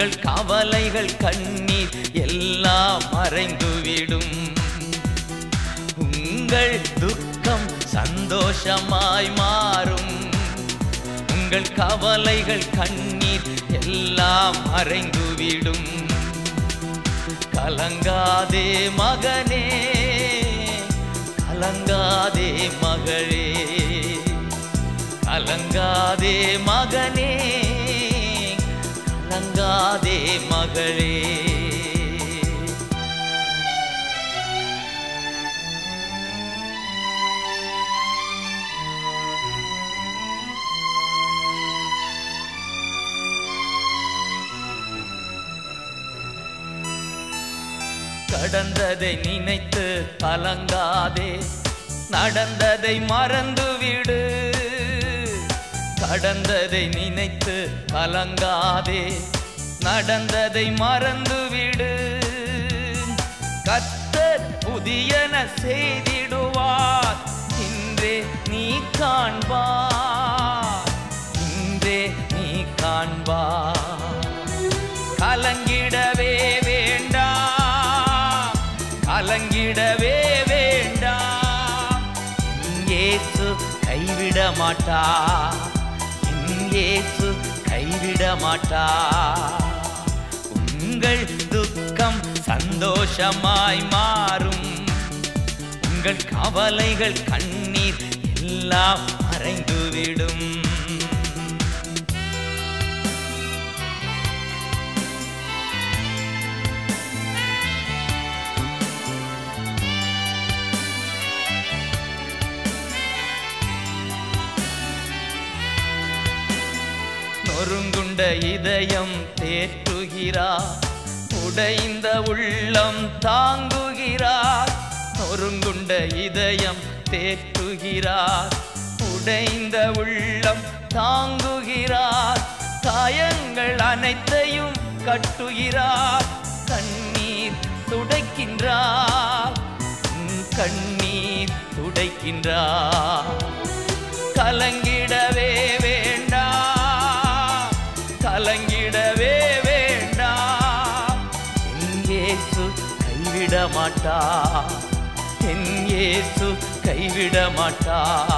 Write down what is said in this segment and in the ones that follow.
உங்கள் கவலைகள் கண்ணீர் எல்லாம் மறைந்துவிடும் உங்கள் துக்கம் சந்தோஷமாய் மாறும் உங்கள் கவலைகள் கண்ணீர் எல்லாம் மறைந்துவிடும் கலங்காதே மகனே கலங்காதே மகளே கலங்காதே மகனே கலங்காதே மகளே கடந்ததை நினைத்து கலங்காதே நடந்ததை மறந்துவிடு கடந்ததை நினைத்து கலங்காதே நடந்ததை மறந்துவிடு கத்தர் புதியன செய்திடுவார் இன்றே நீ காண்பார் இன்றே நீ காண்பார் கலங்கிடவே வேண்டாம் கலங்கிடவே வேண்டாம் இயேசு கைவிட மாட்டா இயேசு கைவிட மாட்டா உங்கள் துக்கம் சந்தோஷமாய் மாறும் உங்கள் கவலைகள் கண்ணீர் எல்லாம் மறைந்துவிடும் நொறுங்குண்ட இதயம் தேற்றுகிறார் உடைந்த உள்ளம் தாங்குகிறார் நொறுங்குண்ட இதயம் தேற்றுகிறார் உடைந்த உள்ளம் தாங்குகிறார் காயங்கள் அனைத்தையும் கட்டுகிறார் கண்ணீர் துடைக்கின்றார் உன் கண்ணீர் துடைக்கின்றார் கலங்கிடவே வேண்டாம் கலங்கிடவே வேண்டாம் என் இயேசு கைவிட மாட்டா என் இயேசு கைவிட மாட்டா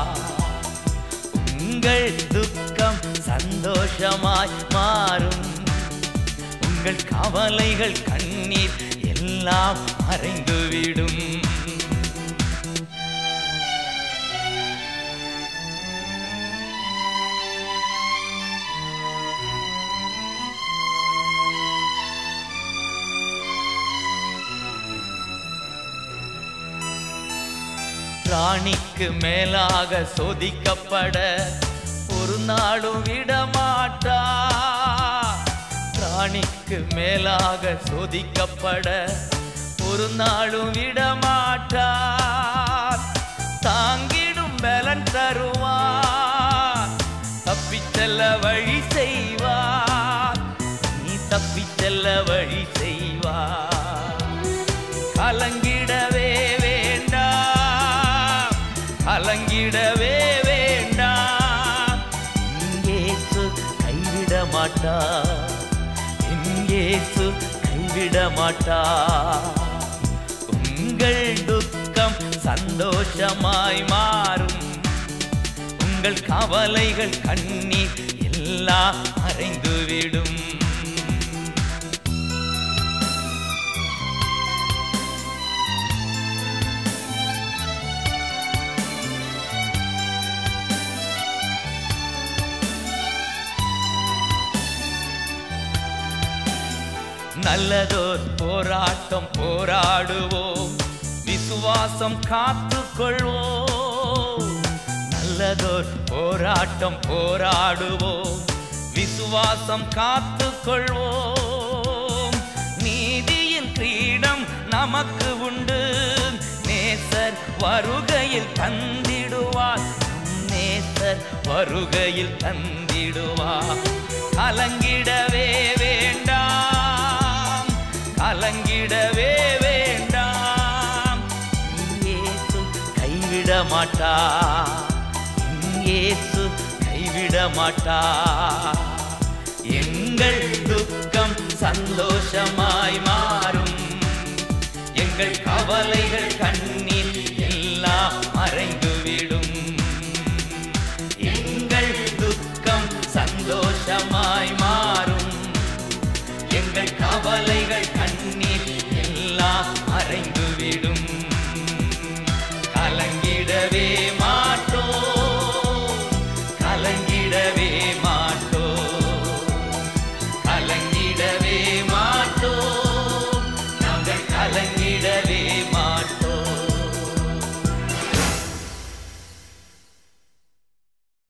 உங்கள் துக்கம் சந்தோஷமாய் மாறும் உங்கள் கவலைகள் கண்ணீர் எல்லாம் மறைந்துவிடும் ராணிக்கு மேலாக சோதிக்கப்பட ஒரு நாளும் விடமாட்டா ராணிக்கு மேலாக சோதிக்கப்பட ஒரு நாளும் விடமாட்டார் தாங்கிடும் பலன் தருவார் தப்பிச் செல்ல வழி செய்வார் நீ தப்பிச் செல்ல வழி செய்வார் கலங்கிடவே வேண்டாம் கலங்கிடவே வேண்டாம் இயேசு கைவிட மாட்டா இயேசு கைவிட மாட்டா உங்கள் துக்கம் சந்தோஷமாய் மாறும் உங்கள் கவலைகள் கண்ணீர் எல்லாம் மறைந்துவிடும் நல்லதோர் போராட்டம் போராடுவோம் விசுவாசம் காத்துக்கொள்வோம் நல்லதோர் போராட்டம் போராடுவோம் விசுவாசம் காத்துக்கொள்வோம் நீதியின் கிரீடம் நமக்கு உண்டு நேசர் வருகையில் தந்திடுவார் நம் நேசர் வருகையில் தந்திடுவார் கலங்கிடவே வேண்டாம் கலங்கிடவே வேண்டாம் இயேசு கைவிட மாட்டா இயேசு கைவிட மாட்டா எங்கள் துக்கம் சந்தோஷமாய் மாறும் எங்கள் கவலைகள் கண்ணீர் எல்லாம் மறைந்துவிடும் எங்கள் துக்கம் சந்தோஷமாய் மாறும் எங்கள் கவலைகள் கண்ணீர் எல்லாம் மறைந்துவிடும் கலங்கிடவே மாட்டோம் கலங்கிடவே மாட்டோம் கலங்கிடவே மாட்டோம் நாங்கள் கலங்கிடவே